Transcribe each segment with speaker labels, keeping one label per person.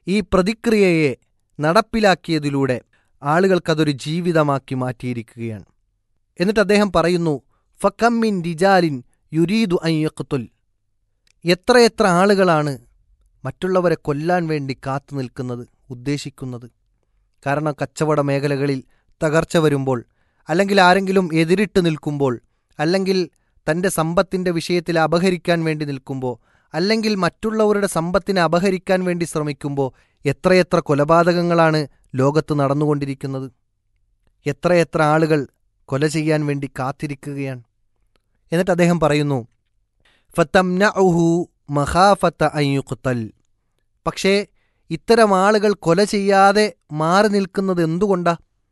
Speaker 1: ഈ പ്രതിക്രിയയെ നടപ്പിലാക്കിയതിലൂടെ ആളുകൾക്കതൊരു ജീവിതമാക്കി മാറ്റിയിരിക്കുകയാണ് എന്നിട്ട് അദ്ദേഹം പറയുന്നു ഫക്കമ്മിൻ രിജാലിൻ യുരീദു അയ്യക്കുത്തുൽ എത്രയെത്ര ആളുകളാണ് മറ്റുള്ളവരെ കൊല്ലാൻ വേണ്ടി കാത്തു നിൽക്കുന്നത് ഉദ്ദേശിക്കുന്നത് കാരണം കച്ചവട മേഖലകളിൽ തകർച്ച വരുമ്പോൾ അല്ലെങ്കിൽ ആരെങ്കിലും എതിരിട്ട് നിൽക്കുമ്പോൾ അല്ലെങ്കിൽ തൻ്റെ സമ്പത്തിൻ്റെ വിഷയത്തിൽ അപഹരിക്കാൻ വേണ്ടി നിൽക്കുമ്പോൾ അല്ലെങ്കിൽ മറ്റുള്ളവരുടെ സമ്പത്തിനെ അപഹരിക്കാൻ വേണ്ടി ശ്രമിക്കുമ്പോൾ എത്രയെത്ര കൊലപാതകങ്ങളാണ് ലോകത്ത് നടന്നുകൊണ്ടിരിക്കുന്നത് എത്രയെത്ര ആളുകൾ കൊല ചെയ്യാൻ വേണ്ടി കാത്തിരിക്കുകയാണ് എന്നിട്ട് അദ്ദേഹം പറയുന്നു ഫത്തംനഉഹു മഹാഫത്ത അയ്യുഖുത്തൽ പക്ഷേ ഇത്തരം ആളുകൾ കൊല ചെയ്യാതെ മാറി നിൽക്കുന്നത് എന്തുകൊണ്ടാ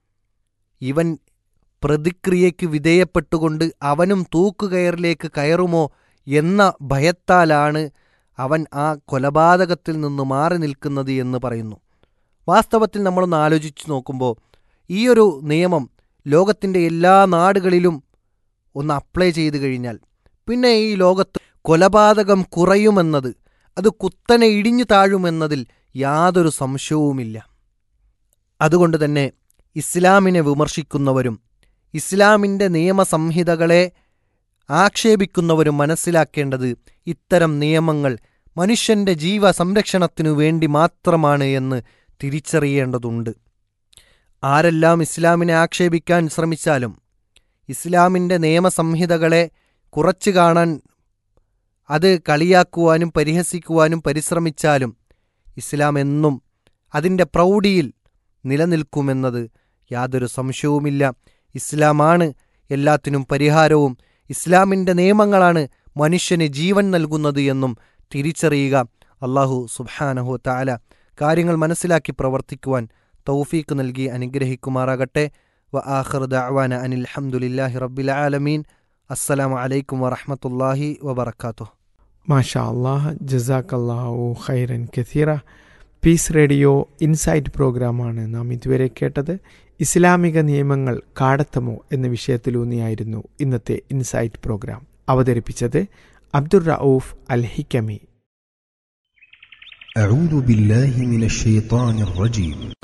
Speaker 1: ഇവൻ പ്രതിക്രിയയ്ക്ക് വിധേയപ്പെട്ടുകൊണ്ട് അവനും തൂക്കുകയറിലേക്ക് കയറുമോ എന്ന ഭയത്താലാണ് അവൻ ആ കൊലപാതകത്തിൽ നിന്ന് മാറി നിൽക്കുന്നത് എന്ന് പറയുന്നു വാസ്തവത്തിൽ നമ്മളൊന്ന് ആലോചിച്ചു നോക്കുമ്പോൾ ഈയൊരു നിയമം ലോകത്തിൻ്റെ എല്ലാ നാടുകളിലും ഒന്ന് അപ്ലൈ ചെയ്തു കഴിഞ്ഞാൽ പിന്നെ ഈ ലോകത്ത് കൊലപാതകം കുറയുമെന്നത് അത് കുത്തനെ ഇടിഞ്ഞു താഴുമെന്നതിൽ യാതൊരു സംശയവുമില്ല അതുകൊണ്ട് തന്നെ ഇസ്ലാമിനെ വിമർശിക്കുന്നവരും ഇസ്ലാമിൻ്റെ നിയമസംഹിതകളെ ആക്ഷേപിക്കുന്നവരും മനസ്സിലാക്കേണ്ടത് ഇത്തരം നിയമങ്ങൾ മനുഷ്യന്റെ ജീവ സംരക്ഷണത്തിനു വേണ്ടി മാത്രമാണ് എന്ന് തിരിച്ചറിയേണ്ടതുണ്ട് ആരെല്ലാം ഇസ്ലാമിനെ ആക്ഷേപിക്കാൻ ശ്രമിച്ചാലും ഇസ്ലാമിൻ്റെ നിയമസംഹിതകളെ കുറച്ചു കാണാൻ അത് കളിയാക്കുവാനും പരിഹസിക്കുവാനും പരിശ്രമിച്ചാലും ഇസ്ലാം എന്നും അതിൻ്റെ പ്രൗഢിയിൽ നിലനിൽക്കുമെന്നത് യാതൊരു സംശയവുമില്ല ഇസ്ലാമാണ് എല്ലാത്തിനും പരിഹാരവും ഇസ്ലാമിൻ്റെ നിയമങ്ങളാണ് മനുഷ്യന് ജീവൻ നൽകുന്നത് എന്നും തിരിച്ചറിയുക അള്ളാഹു സുബാനഹു താല കാര്യങ്ങൾ മനസ്സിലാക്കി പ്രവർത്തിക്കുവാൻ തൗഫീക്ക് നൽകി അനുഗ്രഹിക്കുമാറാകട്ടെ വ ആഖിർ ദഅവാന അനിൽ ഹംദുലില്ലാഹി റബ്ബിൽ ആലമീൻ അസ്സലാമു അലൈക്കും വറഹ്മത്തുള്ളാഹി വബറകാതുഹു
Speaker 2: മാഷാ അള്ളാഹ് ജസാക്കല്ലാഹു ഖൈറൻ കസീറ പീസ് റേഡിയോ ഇൻസൈറ്റ് പ്രോഗ്രാമാണ് നാം ഇതുവരെ കേട്ടത് ഇസ്ലാമിക നിയമങ്ങൾ കാടത്തമോ എന്ന വിഷയത്തിലൂന്നിയായിരുന്നു ഇന്നത്തെ ഇൻസൈറ്റ് പ്രോഗ്രാം അവതരിപ്പിച്ചത് അബ്ദുർ റൌഫ് അൽ ഹിക്കമി
Speaker 3: أعوذ بالله من الشيطان الرجيم